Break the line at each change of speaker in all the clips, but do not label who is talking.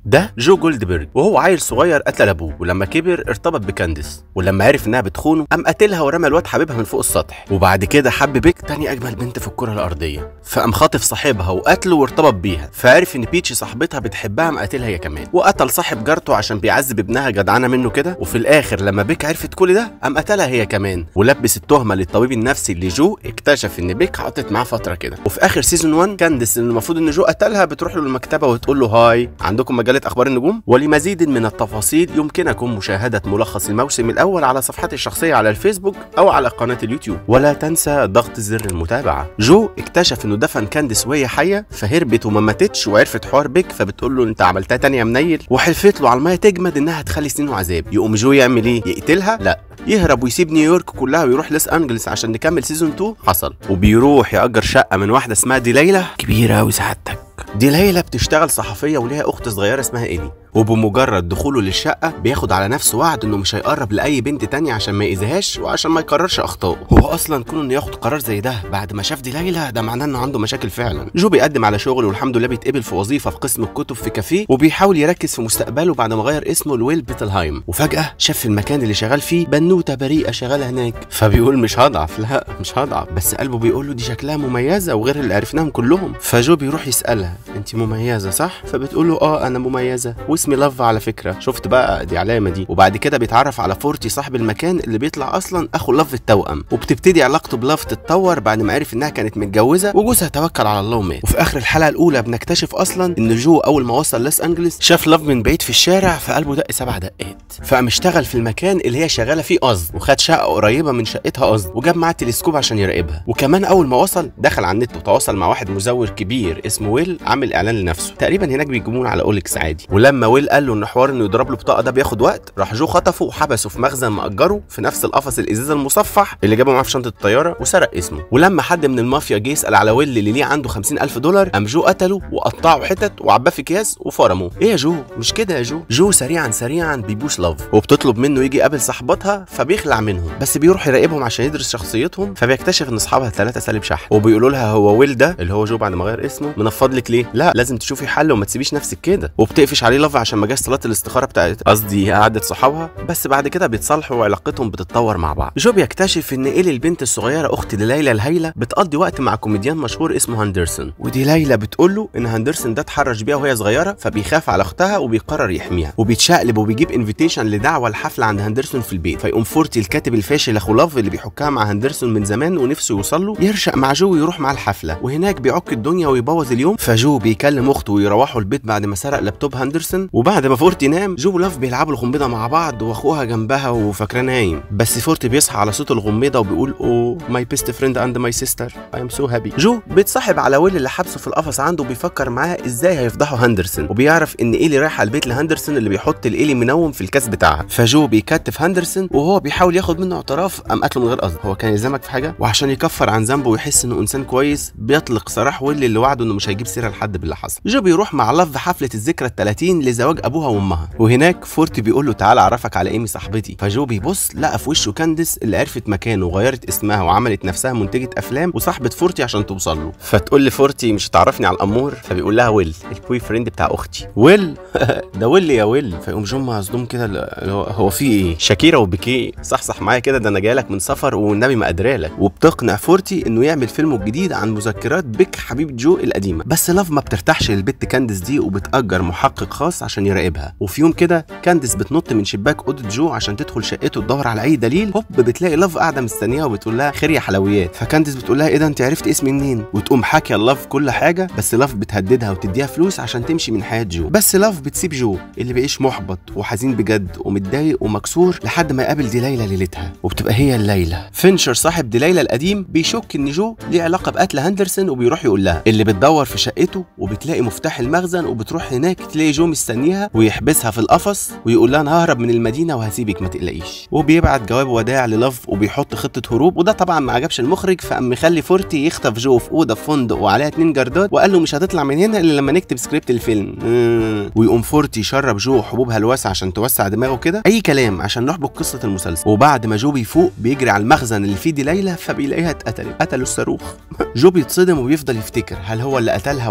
ده جو جولدبرج وهو عيل صغير قتل ابوه ولما كبر ارتبط بكانديس ولما عرف انها بتخونه قام قتلها ورمى الواد حبيبها من فوق السطح وبعد كده حب بيك تاني اجمل بنت في الكره الارضيه فقام خاطف صاحبها وقتله وارتبط بيها فعرف ان بيتشي صاحبتها بتحبها قام قتلها هي كمان وقتل صاحب جارته عشان بيعذب ابنها جدعانه منه كده وفي الاخر لما بيك عرفت كل ده قام قتلها هي كمان ولبس التهمه للطبيب النفسي اللي جو اكتشف ان بيك عطت معاه فتره كده وفي اخر سيزون 1 كانديس اللي المفروض ان جو قتلها بتروح له المكتبه وتقول له هاي عندكم مجله اخبار النجوم ولمزيد من التفاصيل يمكنكم مشاهده ملخص الموسم الاول على صفحتي الشخصيه على الفيسبوك او على قناه اليوتيوب ولا تنسى ضغط زر المتابعه جو اكتشف انه دفن كانديس وهي حيه فهربت وما ماتتش وعرفت حوار بيك فبتقول له انت عملتها تاني يا منيل وحلفت له على الميه تجمد انها تخلي سنينه عذاب يقوم جو يعمل ايه يقتلها لا يهرب ويسيب نيويورك كلها ويروح لوس انجلس عشان نكمل سيزون 2 حصل وبيروح يأجر شقه من واحده اسمها دي ليلى كبيره قوي سعادتك دي ليلى بتشتغل صحفيه وليها اخت صغيره اسمها ايلي وبمجرد دخوله للشقه بياخد على نفسه وعد انه مش هيقرب لاي بنت تانية عشان ما يأذيهاش وعشان ما يكررش اخطائه هو اصلا كونه انه ياخد قرار زي ده بعد ما شاف دي ليلى ده معناه انه عنده مشاكل فعلا جو بيقدم على شغل والحمد لله بيتقبل في وظيفه في قسم الكتب في كافيه وبيحاول يركز في مستقبله بعد ما غير اسمه لويل بيتلهايم وفجاه شاف في المكان اللي شغال فيه بنوته بريئه شغاله هناك فبيقول مش هضعف لا مش هضعف بس قلبه بيقول له دي شكلها مميزه وغير اللي عرفناهم كلهم فجو بيروح يسالها انت مميزه صح فبتقول له اه انا مميزه واسمي لاف على فكره شفت بقى دي علامه دي وبعد كده بيتعرف على فورتي صاحب المكان اللي بيطلع اصلا اخو لاف التوأم وبتبتدي علاقته بلاف تتطور بعد ما عرف انها كانت متجوزه وجوزها توكل على الله ومات وفي اخر الحلقه الاولى بنكتشف اصلا ان جو اول ما وصل لوس انجلس شاف لاف من بعيد في الشارع فقلبه دق سبع دقات فقام اشتغل في المكان اللي هي شغاله فيه قصد وخد شقه قريبه من شقتها قصد وجاب معاه تلسكوب عشان يراقبها وكمان اول ما وصل دخل على النت وتواصل مع واحد مزور كبير اسمه ويل عامل اعلان لنفسه تقريبا هناك بيجيبوه على اوليكس عادي ولما ويل قال له ان حوار انه يضرب له بطاقه ده بياخد وقت راح جو خطفه وحبسه في مخزن مأجره في نفس القفص الازاز المصفح اللي جابه معاه في شنطه الطياره وسرق اسمه ولما حد من المافيا جه يسال على ويل اللي ليه عنده 50000 دولار قام جو قتله وقطعه حتت وعباه في اكياس وفرمه ايه يا جو مش كده يا جو جو سريعا سريعا بيبوس لاف وبتطلب منه يجي يقابل صاحباتها فبيخلع منهم بس بيروح يراقبهم عشان يدرس شخصيتهم فبيكتشف ان اصحابها الثلاثه سالب شحن وبيقولوا لها هو ويل ده اللي هو جو بعد ما غير اسمه منفض لك ليه لا لازم تشوفي حل وما تسيبيش نفسك كده وبتقفش عليه لاف عشان ما جاش صلاه الاستخاره بتاعت قصدي قعده صحابها بس بعد كده بيتصالحوا وعلاقتهم بتتطور مع بعض جو بيكتشف ان ايلي البنت الصغيره اخت ليلى الهايله بتقضي وقت مع كوميديان مشهور اسمه هاندرسون ودي ليلى بتقول له ان هاندرسون ده اتحرش بيها وهي صغيره فبيخاف على اختها وبيقرر يحميها وبيتشقلب وبيجيب انفيتيشن لدعوه الحفله عند هاندرسون في البيت فيقوم فورتي الكاتب الفاشل اخو لاف اللي بيحكها مع هاندرسون من زمان ونفسه يوصل له يرشق مع جو ويروح مع الحفله وهناك بيعك الدنيا ويبوظ اليوم فجو بيكلم اخته ويروحوا البيت بعد ما سرق لابتوب هاندرسون وبعد ما فورتي نام جو ولاف بيلعبوا الغميضه مع بعض واخوها جنبها وفاكراه نايم بس فورتي بيصحى على صوت الغميضه وبيقول او ماي بيست فريند اند ماي سيستر اي ام سو هابي جو بيتصاحب على ويل اللي حبسه في القفص عنده وبيفكر معاه ازاي هيفضحوا هاندرسون وبيعرف ان ايلي رايحه البيت لهاندرسون اللي بيحط الايلي منوم في الكاس بتاعها فجو بيكتف هاندرسون وهو بيحاول ياخد منه اعتراف قام قتله من غير قصد هو كان يلزمك في حاجه وعشان يكفر عن ذنبه ويحس انه انسان كويس بيطلق سراح ويل اللي وعده انه مش هيجيب سيره لحد باللي حصل جو بيروح مع لاف حفله الذكرى ال 30 لزواج ابوها وامها وهناك فورتي بيقول له تعالى اعرفك على ايمي صاحبتي فجو بيبص لقى في وشه كانديس اللي عرفت مكانه وغيرت اسمها وعملت نفسها منتجه افلام وصاحبه فورتي عشان توصل له فتقول لفورتي مش هتعرفني على الامور فبيقول لها ويل البوي فريند بتاع اختي ويل ده ويل يا ويل فيقوم جو مصدوم كده اللي هو هو في ايه شاكيرا وبيكيه صحصح معايا كده ده انا جاي لك من سفر والنبي ما قادرالك وبتقنع فورتي انه يعمل فيلمه الجديد عن مذكرات بيك حبيب جو القديمه بس لاف ما بترتاحش للبت كانديس دي وبتأجر محقق خاص عشان يراقبها وفي يوم كده كانديس بتنط من شباك اوضه جو عشان تدخل شقته تدور على اي دليل هوب بتلاقي لاف قاعده مستنيها وبتقول لها خير يا حلويات فكانديس بتقول لها ايه ده انت عرفت اسمي منين وتقوم حاكيه لاف كل حاجه بس لاف بتهددها وتديها فلوس عشان تمشي من حياه جو بس لاف بتسيب جو اللي بيعيش محبط وحزين بجد ومتضايق ومكسور لحد ما يقابل دي ليلى ليلتها وبتبقى هي الليلى فينشر صاحب دي ليلى القديم بيشك ان جو ليه علاقه بقتل هاندرسون وبيروح يقول لها اللي بتدور في شقته وبتلاقي مفتاح المخزن وبتروح هناك تلاقي جو مستنيها ويحبسها في القفص ويقول لها انا ههرب من المدينه وهسيبك ما تقلقيش وبيبعت جواب وداع للاف وبيحط خطه هروب وده طبعا ما عجبش المخرج فقام مخلي فورتي يخطف جو في اوضه في فندق وعليها اتنين جردات وقال له مش هتطلع من هنا الا لما نكتب سكريبت الفيلم مم. ويقوم فورتي يشرب جو حبوب هلوسه عشان توسع دماغه كده اي كلام عشان نحبك قصه المسلسل وبعد ما جو بيفوق بيجري على المخزن اللي فيه دي ليلى فبيلاقيها اتقتلت قتلوا الصاروخ جو بيتصدم وبيفضل يفتكر هل هو اللي قتلها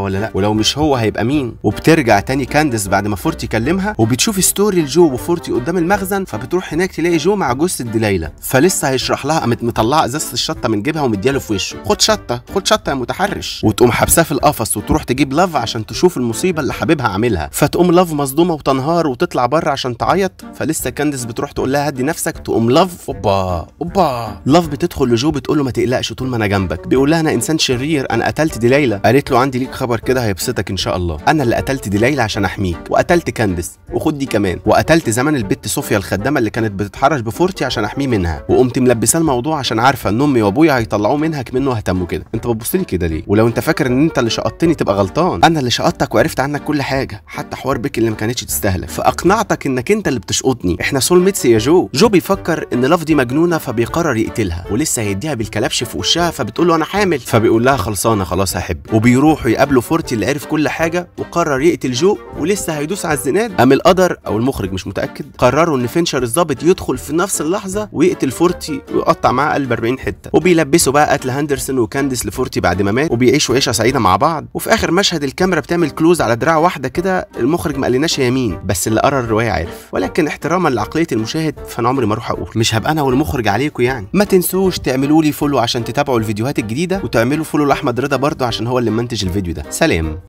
ولا لا ولو مش هو هيبقى مين وبترجع تاني كانديس بعد ما فورتي كلمها وبتشوف ستوري لجو وفورتي قدام المخزن فبتروح هناك تلاقي جو مع جثه دليلة فلسه هيشرح لها قامت مطلعه ازازه الشطه من جيبها ومدياله في وشه خد شطه خد شطه يا متحرش وتقوم حبساه في القفص وتروح تجيب لاف عشان تشوف المصيبه اللي حبيبها عاملها فتقوم لاف مصدومه وتنهار وتطلع بره عشان تعيط فلسه كانديس بتروح تقول لها هدي نفسك تقوم لاف اوبا اوبا لاف بتدخل لجو بتقول له ما تقلقش طول ما انا جنبك بيقول لها انا انسان شرير انا قتلت دليلة قالت له عندي ليك خبر كده هيبسطك ان شاء الله انا اللي قتلت دليلة عشان احميك وقتلت كانديس وخد دي كمان وقتلت زمان البت صوفيا الخدامه اللي كانت بتتحرش بفورتي عشان احميه منها وقمت ملبساه الموضوع عشان عارفه ان امي وابويا هيطلعوه منها كمنه اهتموا كده انت بتبص لي كده ليه ولو انت فاكر ان انت اللي شقطتني تبقى غلطان انا اللي شقطتك وعرفت عنك كل حاجه حتى حوار بيك اللي ما كانتش تستاهلك فاقنعتك انك انت اللي بتشقطني احنا سول ميتس يا جو جو بيفكر ان لاف دي مجنونه فبيقرر يقتلها ولسه هيديها بالكلبش في وشها فبتقول له انا حامل فبيقول لها خلصانه خلاص هحب وبيروحوا يقابلوا فورتي اللي عرف كل حاجه وقرر يقتل جو ولسه هيدوس على الزناد قام القدر او المخرج مش متاكد قرروا ان فينشر الظابط يدخل في نفس اللحظه ويقتل فورتي ويقطع معاه قلب 40 حته وبيلبسوا بقى قتل هاندرسون وكانديس لفورتي بعد ما مات وبيعيشوا عيشه سعيده مع بعض وفي اخر مشهد الكاميرا بتعمل كلوز على دراع واحده كده المخرج ما قالناش هي مين بس اللي قرا الروايه عارف ولكن احتراما لعقليه المشاهد فانا عمري ما اروح اقول مش هبقى انا والمخرج عليكم يعني ما تنسوش تعملوا لي فولو عشان تتابعوا الفيديوهات الجديده وتعملوا فولو لاحمد رضا برضه عشان هو اللي منتج الفيديو ده سلام